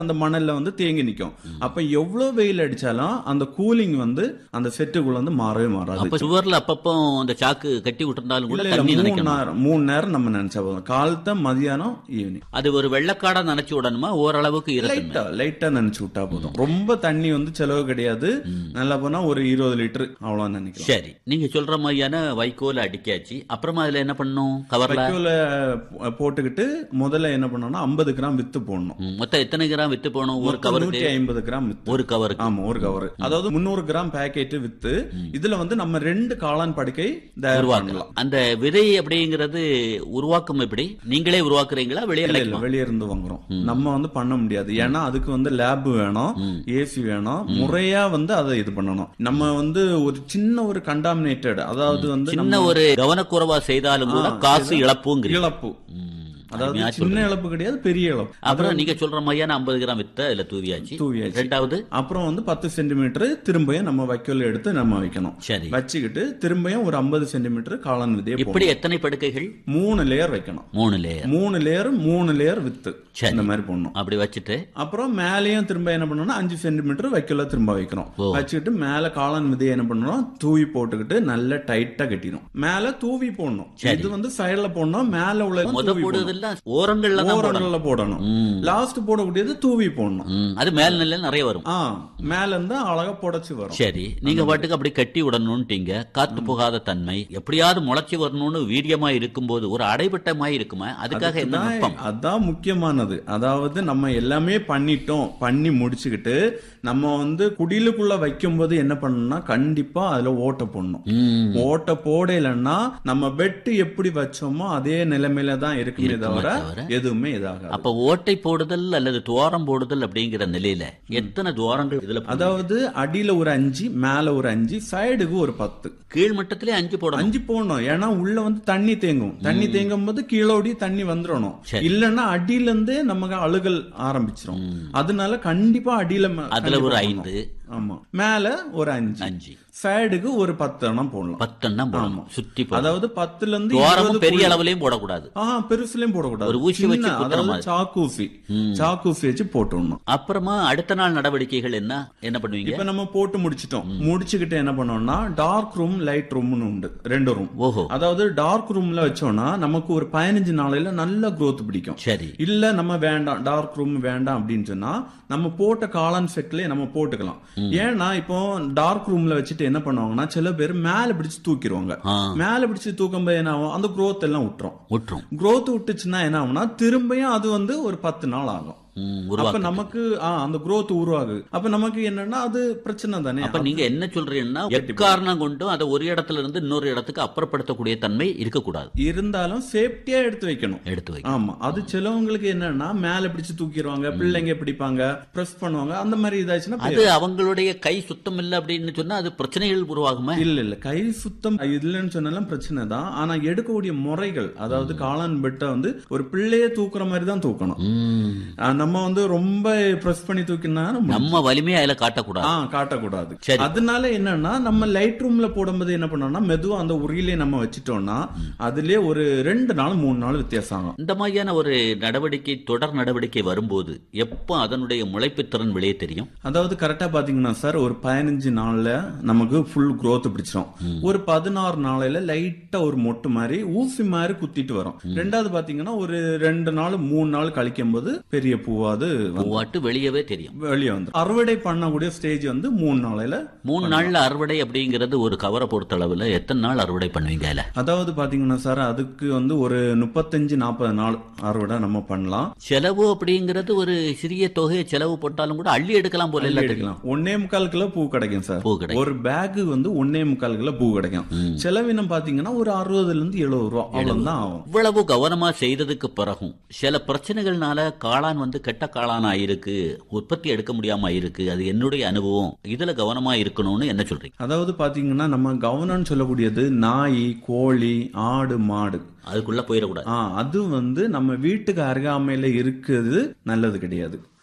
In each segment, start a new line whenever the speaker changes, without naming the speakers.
அந்த மணல்ல வந்து தேங்கி நிக்கும் அப்ப எவ்வளவு வெயில் அடிச்சாலும் அந்த கூலிங் வந்து அந்த செட்டுக்குள்ள வந்து மாறவே மாறாது
அப்ப சுவர்ல அப்பப்போ அந்த சாக்கு கட்டி விட்டுருந்தாலும் கூட
இல்ல, இல்ல,
தண்ணி
மூணு
நினைக்கணும்
நேரம் மூணு நேரம் நம்ம நினைச்சா போதும் காலத்த மதியானம் ஈவினிங்
அது ஒரு வெள்ளக்காடா நினைச்சு விடணுமா ஓரளவுக்கு ஈரத்தன்மை
லைட்டா லைட்டா நினைச்சு விட்டா போதும் ரொம்ப தண்ணி வந்து செலவு கிடையாது நல்லா போனா ஒரு இருபது லிட்டர் அவ்வளவு நினைக்கிறேன்
சரி நீங்க சொல்ற மாதிரியான வைக்கோல அடிக்காச்சு அப்புறமா அதுல என்ன பண்ணும் கவர்ல
வைக்கோல போ- போட்டுக்கிட்டு முதல்ல என்ன பண்ணணும்னா ஐம்பது கிராம் வித்து போடணும்
ம், மொத்தம் எத்தனை கிராம் வித்து போகணும் ஒரு
மொத்தம்
கவருக்கு
நூற்றி ஐம்பது கிராம் வித்து
ஒரு கவருக்கு
ஆமா ஒரு கவர் அதாவது முந்நூறு கிராம் பேக்கெட் வித்து இதுல வந்து நம்ம ரெண்டு காளான் படுக்கை தயார் பண்ணலாம்
அந்த விதை அப்படிங்கிறது உருவாக்கம் எப்படி நீங்களே உருவாக்குறீங்களா வெளியே
இல்ல இல்ல
கிடைக்குமா
வெளிய இருந்து வாங்குறோம் நம்ம வந்து பண்ண முடியாது ஏன்னா அதுக்கு வந்து லேப் வேணும் ஏசி வேணும் முறையா வந்து அதை இது பண்ணணும் நம்ம வந்து ஒரு சின்ன ஒரு கண்டாமினேட்டட் அதாவது வந்து
சின்ன
நம்ம
ஒரு கவனக்குறைவா செய்தாலும் கூட காசு இழப்புங்கிறீங்க
இழப்பு
ம்.
அதாவது
அருமையா
சின்ன இழப்பு கிடையாது பெரிய இழப்பு
அப்புறம் நீங்க சொல்ற மாதிரியான ஐம்பது கிராம் வித்த இதுல தூவியாச்சு
தூவியாச்சு.
ரெண்டாவது
அப்புறம் வந்து பத்து சென்டிமீட்டர் திரும்பியும் நம்ம வைக்கோல் எடுத்து நம்ம வைக்கணும்
சரி
வச்சுக்கிட்டு திரும்பியும் ஒரு ஐம்பது சென்டிமீட்டர் காளான் விதையை
இப்படி
போடணும்
எத்தனை படுக்கைகள்
மூணு லேயர் வைக்கணும்
மூணு லேயர்
மூணு லேயர் மூணு லேயர் வித்து
சரி.
இந்த மாதிரி போடணும்
அப்படி வச்சுட்டு
அப்புறம் மேலேயும் திரும்ப என்ன பண்ணணும்னா அஞ்சு சென்டிமீட்டர் வைக்கோல திரும்ப வைக்கிறோம்
ஓ.
வச்சுக்கிட்டு மேல காளான் விதையை என்ன பண்ணணும் தூவி போட்டுக்கிட்டு நல்லா டைட்டா கட்டிடும் மேல தூவி போடணும் இது வந்து சைடுல போடணும் மேல உள்ள
முத
தூவி போடணும்.
போடுறதெல்லாம் ஓரங்கள்ல தான் போடணும்
ஓரங்கள்ல போடணும்
ம்.
லாஸ்ட் போடக்கூடியது தூவி போடணும்
ம், அது மேல் நிலை நிறைய வரும்
ஆ மேல இருந்து அழகா புடைச்சு வரும்
சரி நீங்க பாட்டுக்கு அப்படி கட்டி விடணும்ட்டீங்க காத்து போகாத தன்மை எப்படியாவது முளைச்சி வரணும்னு வீரியமா இருக்கும்போது ஒரு அடைபட்டமாய் இருக்குமா அதுக்காக என்ன
அதான்
நுட்பம்
அதான் முக்கியமானது அதாவது நம்ம எல்லாமே பண்ணிட்டோம் பண்ணி முடிச்சுக்கிட்டு நம்ம வந்து குடிலுக்குள்ள வைக்கும்போது என்ன பண்ணணும்னா கண்டிப்பா அதுல ஓட்டை போடணும்
ம்,
ஓட்டை போடலைன்னா நம்ம பெட்டு எப்படி வச்சோமோ அதே நிலைமையில தான் இருக்குமே தவிர
தவிர.
எதுவுமே இதாகாது
அப்ப ஓட்டை போடுதல் அல்லது துவாரம் போடுதல் அப்படிங்கிற நிலையில எத்தனை துவாரங்கள் இதுல போடணும்?
அதாவது அடியில ஒரு அஞ்சு மேல ஒரு அஞ்சு சைடுக்கு ஒரு பத்து
கீழ் மட்டத்திலே அஞ்சு போடணும்
அஞ்சு போடணும் ஏன்னா உள்ள வந்து தண்ணி தேங்கும் தண்ணி தேங்கும் போது கீழோடி தண்ணி வந்துடணும்
சரி.
இல்லன்னா அடியில இருந்தே நமக்கு அழுகல் ஆரம்பிச்சிரும் அதனால கண்டிப்பா அடியில ம-
அதுல ஒரு
கண்டிப்பா
ஐந்து
போடணும். ஆமா மேல ஒரு அஞ்சு
அஞ்சு
சைடுக்கு ஒரு பத்து எண்ணம் போடலாம்
பத்தெண்ணம் போடணும் சுத்தி போடணும்
அதாவது பத்துல இருந்து
துவாரமும்
இருபது
பெரிய
குழி-
அளவுலயும் போடக்கூடாது
ஆ பெருசுலயும் போடக்கூடாது
ஒரு ஊசி வச்சு
சின்ன,
குத்துற
அதாவது
மாதிரி.
சாக்கூசி சாக்கூசி வச்சு போட்டுடணும்
அப்புறமா அடுத்த நாள் நடவடிக்கைகள் என்ன என்ன பண்ணுவீங்க
இப்ப நம்ம போட்டு முடிச்சிட்டோம் முடிச்சுக்கிட்டு என்ன பண்ணோம்னா டார்க் ரூம் லைட் ரூம்னு உண்டு ரெண்டு ரூம்
ஓஹோ
அதாவது டார்க் ரூம்ல வச்சோம்னா நமக்கு ஒரு பதினஞ்சு நாளையில நல்ல growth பிடிக்கும்
சரி
இல்ல நம்ம வேண்டாம் டார்க் ரூம் வேண்டாம் அப்படின்னு சொன்னா நம்ம போட்ட காளான் செட்லயே நம்ம போட்டுக்கலாம் ஏன்னா இப்போ டார்க் ரூம்ல வச்சுட்டு என்ன பண்ணுவாங்கன்னா சில பேர் மேல பிடிச்சு தூக்கிடுவாங்க
ஆ
மேல பிடிச்சு தூக்கும்போது என்ன ஆகும் அந்த growth எல்லாம் விட்டுரும்
விட்டுரும்
growth விட்டுச்சுன்னா என்ன ஆகும்னா திரும்பியும் அது வந்து ஒரு பத்து நாள் ஆகும்
ம்,
அப்ப
உருவாக்கு
நமக்கு ஆ, அந்த growth உருவாகுது அப்ப நமக்கு என்னன்னா அது பிரச்சனை தானே
அப்ப நீங்க என்ன சொல்றீங்கன்னா எக்காரணம் கொண்டும் அதை ஒரு இடத்துல இருந்து இன்னொரு இடத்துக்கு அப்புறப்படுத்தக்கூடிய தன்மை இருக்கக்கூடாது
இருந்தாலும் சேஃப்டியா எடுத்து வைக்கணும்
எடுத்து வை
ஆமா அது சிலவங்களுக்கு என்னன்னா மேல பிடிச்சு தூக்கிடுவாங்க பிள்ளைங்க பிடிப்பாங்க பிரஸ் பண்ணுவாங்க அந்த மாதிரி இதாச்சுன்னா
அது அவங்களுடைய கை சுத்தம் இல்லை அப்படின்னு சொன்னா அது பிரச்சனைகள் உருவாகுமே
இல்ல இல்ல கை சுத்தம் இல்லைன்னு சொன்னாலும் பிரச்சனை தான் ஆனா எடுக்கக்கூடிய முறைகள் அதாவது காளான் பெட்டை வந்து ஒரு பிள்ளைய தூக்குற மாதிரி தான் தூக்கணும்
ம்.
ஆ, நம்ம வந்து ரொம்ப பிரஸ் பண்ணி தூக்கினா நம்ம
நம்ம வலிமையை அதுல காட்டக்கூடாது
ஆ காட்டக்கூடாது
சரி.
அதனால என்னன்னா நம்ம லைட் ரூம்ல போடும்போது என்ன பண்ணோம்னா மெதுவா அந்த உரியிலே நம்ம வச்சுட்டோம்னா அதுலயே ஒரு ரெண்டு நாள் மூணு நாள் வித்தியாசம் ஆகும்
இந்த மாதிரியான ஒரு நடவடிக்கை தொடர் நடவடிக்கை வரும்போது எப்போ அதனுடைய முளைப்பு திறன் வெளியே தெரியும்
அதாவது கரெக்டா பாத்தீங்கன்னா சார் ஒரு பதினஞ்சு நாள்ல நமக்கு ஃபுல் growth பிடிச்சிரும் ஒரு பதினாறு நாளையில லைட்டா ஒரு மொட்டு மாதிரி ஊசி மாதிரி குத்திட்டு வரும் ரெண்டாவது பாத்தீங்கன்னா ஒரு ரெண்டு நாள் மூணு நாள் கழிக்கும் போது பெரிய பூவாது வந்து
பூவாட்டு வெளியவே தெரியும்
வெளியே வந்து அறுவடை பண்ணக்கூடிய ஸ்டேஜ் வந்து மூணு நாளையில
மூணு நாள்ல அறுவடை அப்படிங்கிறது ஒரு கவரை பொறுத்த அளவுல எத்தனை நாள் அறுவடை பண்ணுவீங்க அதுல
அதாவது பாத்தீங்கன்னா சார் அதுக்கு வந்து ஒரு முப்பத்தஞ்சு நாற்பது நாள் அறுவடை நம்ம பண்ணலாம்
செலவு அப்படிங்கிறது ஒரு சிறிய தொகையை செலவு போட்டாலும் கூட அள்ளி எடுக்கலாம் போல இல்ல
எடுக்கலாம் ஒன்னே முக்கால் கிலோ பூ கிடைக்கும் சார்
பூ கிடைக்கும்.
ஒரு பேக் வந்து ஒன்னே முக்கால் கிலோ பூ கிடைக்கும் செலவினம் பாத்தீங்கன்னா ஒரு அறுபதுல இருந்து எழுபது ரூபா அவ்வளவுதான் ஆகும்
இவ்வளவு கவனமா செய்ததுக்கு பிறகும் சில பிரச்சனைகள்னால காளான் வந்து கெட்ட காளானா இருக்கு உற்பத்தி எடுக்க முடியாம இருக்கு அது என்னுடைய அனுபவம் இதுல கவனமா இருக்கணும்னு என்ன சொல்றீங்க
அதாவது பாத்தீங்கன்னா நம்ம கவனம்னு சொல்லக்கூடியது நாய் கோழி ஆடு மாடு
அதுக்குள்ள போயிடக்கூடாது
ஆ அது வந்து நம்ம வீட்டுக்கு அருகாமையில இருக்கிறது நல்லது கிடையாது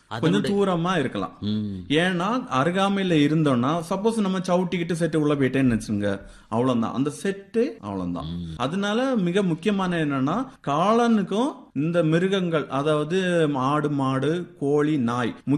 கொஞ்சம் தூரமா இருக்கலாம்
ம்.
ஏன்னா அருகாமையில இருந்தோம்னா சப்போஸ் நம்ம சவுட்டிக்கிட்டு செட்டு உள்ள போயிட்டேன்னு வச்சுங்க அவ்வளவுதான் அந்த செட்டு அவ்வளவுதான் அதனால மிக முக்கியமான என்னன்னா காளானுக்கும் இந்த மிருகங்கள் அதாவது ஆடு மாடு கோழி நாய்